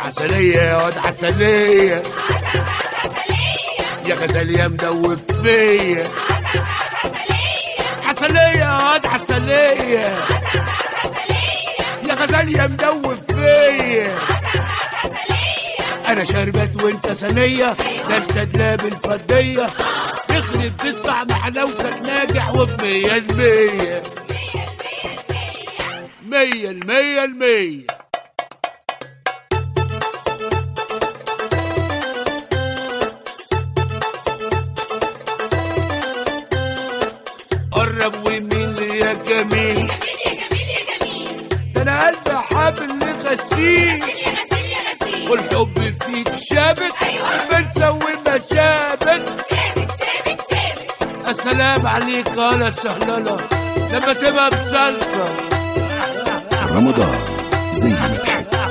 عسلية يا واد عسلية يا غزال يا مدوب فيا عسلية يا واد عسلية يا غزال يا مدوب فيا انا شربت وانت ثانية ده انت دلاب الفضية تخرب تطلع محلاوتك ناجح وبمية المية مية المية المية قرب ومين لي يا جميل ده انا قلبي حابل لغسيل والحب فيك شابك بنسوي مشابك السلام عليك يا السهللة لما تبقى بصلصة رمضان زي ما تحب